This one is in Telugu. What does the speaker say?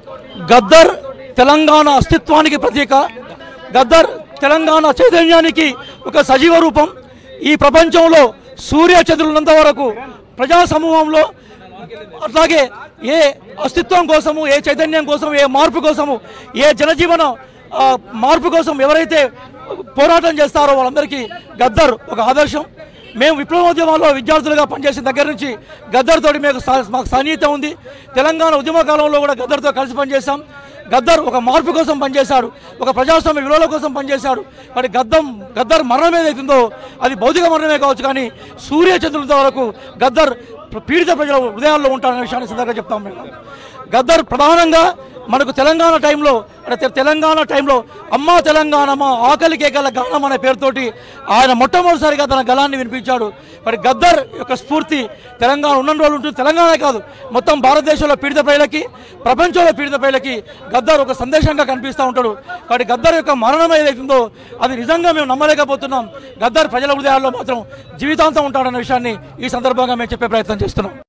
గద్దర్ తెలంగాణ అస్తిత్వానికి ప్రతీక గద్దర్ తెలంగాణ చైతన్యానికి ఒక సజీవ రూపం ఈ ప్రపంచంలో సూర్య చంద్రులంత వరకు ప్రజా సమూహంలో అట్లాగే ఏ అస్తిత్వం కోసము ఏ చైతన్యం కోసం ఏ మార్పు కోసము ఏ జనజీవన ఆ, మార్పు కోసం ఎవరైతే పోరాటం చేస్తారో వాళ్ళందరికీ గద్దర్ ఒక ఆదర్శం మేము విప్లవోద్యమాల్లో విద్యార్థులుగా పనిచేసిన దగ్గర నుంచి గద్దర్ తోటి మీకు సా- మాకు సన్నిహిత ఉంది తెలంగాణ ఉద్యమ కాలంలో కూడా గద్దర్తో కలిసి పనిచేశాం గద్దర్ ఒక మార్పు కోసం పనిచేశాడు ఒక ప్రజాస్వామ్య విలువల కోసం పనిచేశాడు మరి గద్దం గద్దర్ మరణం ఏదైతుందో అది భౌతిక మరణమే కావచ్చు కానీ సూర్య చంద్రులతో వరకు గద్దర్ పీడిత ప్రజల హృదయాల్లో ఉంటాడనే విషయాన్ని సందర్భంగా చెప్తాం మేము గద్దర్ ప్రధానంగా మనకు తెలంగాణ టైంలో అంటే తె- తెలంగాణ టైంలో అమ్మా తెలంగాణమా ఆకలి కేకల గానం అనే పేరుతోటి ఆయన మొట్టమొదటిసారిగా తన గలాన్ని వినిపించాడు మరి గద్దర్ యొక్క స్ఫూర్తి తెలంగాణ ఉన్న రోజులు ఉంటుంది తెలంగాణ కాదు మొత్తం భారతదేశంలో పీడిత ప్రజలకి ప్రపంచంలో పీడిత ప్రజలకి గద్దర్ ఒక సందేశంగా కనిపిస్తూ ఉంటాడు కాబట్టి గద్దర్ యొక్క మరణం ఏదైతుందో అది నిజంగా మేము నమ్మలేకపోతున్నాం గద్దర్ ప్రజల హృదయాల్లో మాత్రం జీవితాంతం ఉంటాడన్న విషయాన్ని ఈ సందర్భంగా మేము చెప్పే ప్రయత్నం చేస్తున్నాం